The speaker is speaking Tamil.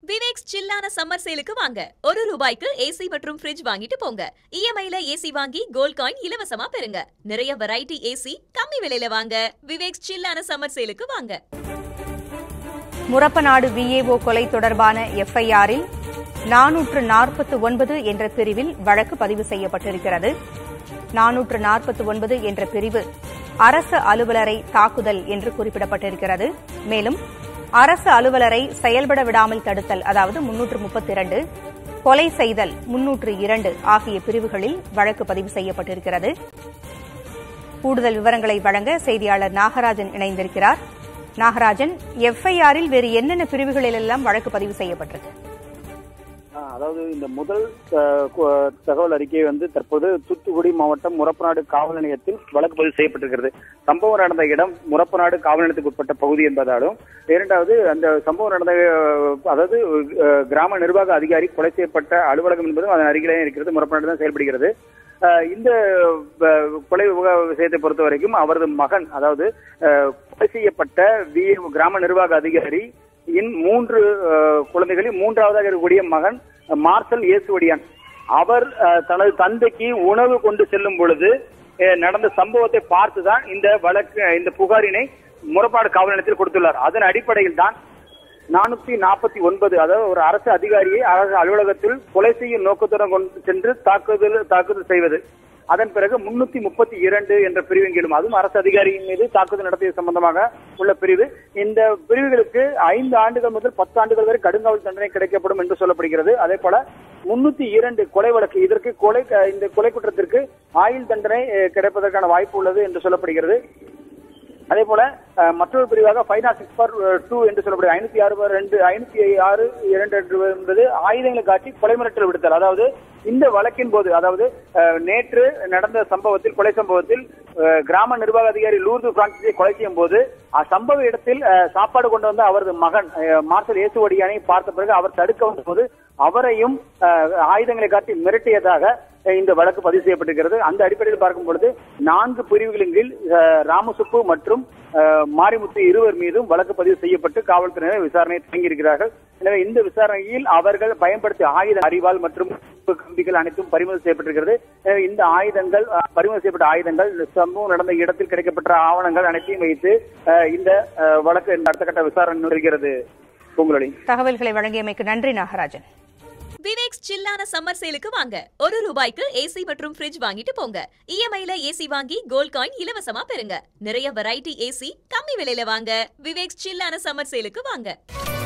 விவேக்ஸ் சில்லான சம்மர் சேலுக்கு வாங்க ஒரு ரூபாய்க்கு ஏசி மற்றும் ஃப்ரிட்ஜ் வாங்கிட்டு போங்க இஎம்ஐல ஏசி வாங்கி கோல்ட் காயின் இலவசமா பெறுங்க நிறைய வெரைட்டி ஏசி கம்மி விலையில வாங்க விவேக்ஸ் சில்லான சம்மர் சேலுக்கு வாங்க முரப்பநாடு விஏஓ கொலை தொடர்பான எஃப்ஐஆரில் நானூற்று நாற்பத்து ஒன்பது என்ற பிரிவில் வழக்கு பதிவு செய்யப்பட்டிருக்கிறது நானூற்று நாற்பத்து ஒன்பது என்ற பிரிவு அரசு அலுவலரை தாக்குதல் என்று குறிப்பிடப்பட்டிருக்கிறது மேலும் அரசு அலுவலரை செயல்பட விடாமல் தடுத்தல் அதாவது முன்னூற்று முப்பத்தி இரண்டு கொலை செய்தல் முன்னூற்று இரண்டு ஆகிய பிரிவுகளில் வழக்கு பதிவு செய்யப்பட்டிருக்கிறது கூடுதல் விவரங்களை வழங்க செய்தியாளர் நாகராஜன் இணைந்திருக்கிறார் நாகராஜன் எஃப்ஐஆரில் வேறு என்னென்ன பிரிவுகளிலெல்லாம் வழக்கு பதிவு செய்யப்பட்டிருக்கு ஆ, அதாவது இந்த முதல் அஹ், கு- தகவல் அறிக்கை வந்து தற்போது தூத்துக்குடி மாவட்டம் முரப்பநாடு காவல் நிலையத்தில் வழக்கு பதிவு செய்யப்பட்டிருக்கிறது சம்பவம் நடந்த இடம் முரப்பநாடு காவல் நிலையத்துக்கு உட்பட்ட பகுதி என்பதாலும் இரண்டாவது அந்த சம்பவம் நடந்த அஹ், அதாவது அஹ், கிராம நிர்வாக அதிகாரி கொலை செய்யப்பட்ட அலுவலகம் என்பதும் அதன் அருகிலே இருக்கிறது முரப்பநாடு தான் செயல்படுகிறது அஹ், இந்த அஹ், கொலை விவகார விஷயத்தை பொறுத்த வரைக்கும் அவரது மகன் அதாவது அஹ், கொலை செய்யப்பட்ட வி கிராம நிர்வாக அதிகாரி இன் மூன்று அஹ், குழந்தைகளில் மூன்றாவதாக இருக்கக்கூடிய மகன் அஹ், மார்சல் இயேசுவடியான் அவர் அஹ், தனது தந்தைக்கு உணவு கொண்டு செல்லும் பொழுது அஹ், நடந்த சம்பவத்தை பார்த்துதான் இந்த வழக்கு இந்த புகாரினை முறப்பாடு காவல் நிலையத்தில் கொடுத்துள்ளார் அதன் அடிப்படையில் தான் நானூத்தி நாற்பத்தி ஒன்பது அதாவது ஒரு அரசு அதிகாரியை அரசு அலுவலகத்தில் கொலை செய்யும் நோக்கத்துடன் கொண்டு சென்று தாக்குதல் தாக்குதல் செய்வது அதன் பிறகு முன்னூத்தி முப்பத்தி இரண்டு என்ற பிரிவின் கீழும் அதுவும் அரசு அதிகாரியின் மீது தாக்குதல் நடத்தியது சம்பந்தமாக உள்ள பிரிவு இந்த பிரிவுகளுக்கு ஐந்து ஆண்டுகள் முதல் பத்து ஆண்டுகள் வரை கடுங்காவல் தண்டனை கிடைக்கப்படும் என்று சொல்லப்படுகிறது அதே போல முன்னூத்தி இரண்டு கொலை வழக்கு இதற்கு கொலை இந்த கொலை குற்றத்திற்கு ஆயுள் தண்டனை அஹ், கிடைப்பதற்கான வாய்ப்பு உள்ளது என்று சொல்லப்படுகிறது அதே போல அஹ், மற்றொரு பிரிவாக five nought six four two என்று சொல்லப்படுது ஐநூத்தி ஆறு bar ரெண்டு ஐநூத்தி ஆறு இரண்டு என்று என்பது ஆயுதங்களை காட்டி கொலை மிரட்டல் விடுத்தல் அதாவது இந்த வழக்கின் போது அதாவது அஹ், நேற்று நடந்த சம்பவத்தில் கொலை சம்பவத்தில் அஹ், கிராம நிர்வாக அதிகாரி லூர்து பிரான்சிஸை கொலை செய்யும் போது சம்பவ இடத்தில் அஹ், சாப்பாடு கொண்டு வந்த அவரது மகன் அஹ், மார்சல் இயேசுவடியானை பார்த்த பிறகு அவர் தடுக்க வந்தபோது அவரையும் அஹ், ஆயுதங்களை காட்டி மிரட்டியதாக அஹ், இந்த வழக்கு பதிவு செய்யப்பட்டிருக்கிறது அந்த அடிப்படையில் பார்க்கும் பொழுது நான்கு பிரிவுகளின் கீழ் அஹ், ராமசுப்பு மற்றும் அஹ், மாரிமுத்து இருவர் மீதும் வழக்கு பதிவு செய்யப்பட்டு காவல்துறையினர் விசாரணை தொடங்கியிருக்கிறார்கள் எனவே இந்த விசாரணையில் அவர்கள் பயன்படுத்திய ஆயுத அறிவால் மற்றும் கம்பிகள் அனைத்தும் பறிமுதல் செய்யப்பட்டிருக்கிறது எனவே இந்த ஆயுதங்கள் அஹ், பறிமுதல் செய்யப்பட்ட ஆயுதங்கள் இந்த சம்பவம் நடந்த இடத்தில் கிடைக்கப்பட்ட ஆவணங்கள் அனைத்தையும் வைத்து அஹ், இந்த அஹ், வழக்கு இந்த அடுத்த கட்ட விசாரணை நடைகிறது பூங்குழலி தகவல்களை வழங்கியமைக்கு நன்றி நாகராஜன் விவேக்ஸ் சில்லான சம்மர் சேலுக்கு வாங்க ஒரு ரூபாய்க்கு ஏசி மற்றும் ஃப்ரிட்ஜ் வாங்கிட்டு போங்க இஎம்ஐல ஏசி வாங்கி கோல்ட் காயின் இலவசமா பெறுங்க நிறைய வெரைட்டி ஏசி கம்மி விலையில வாங்க விவேக்ஸ் சில்லான சம்மர் சேலுக்கு வாங்க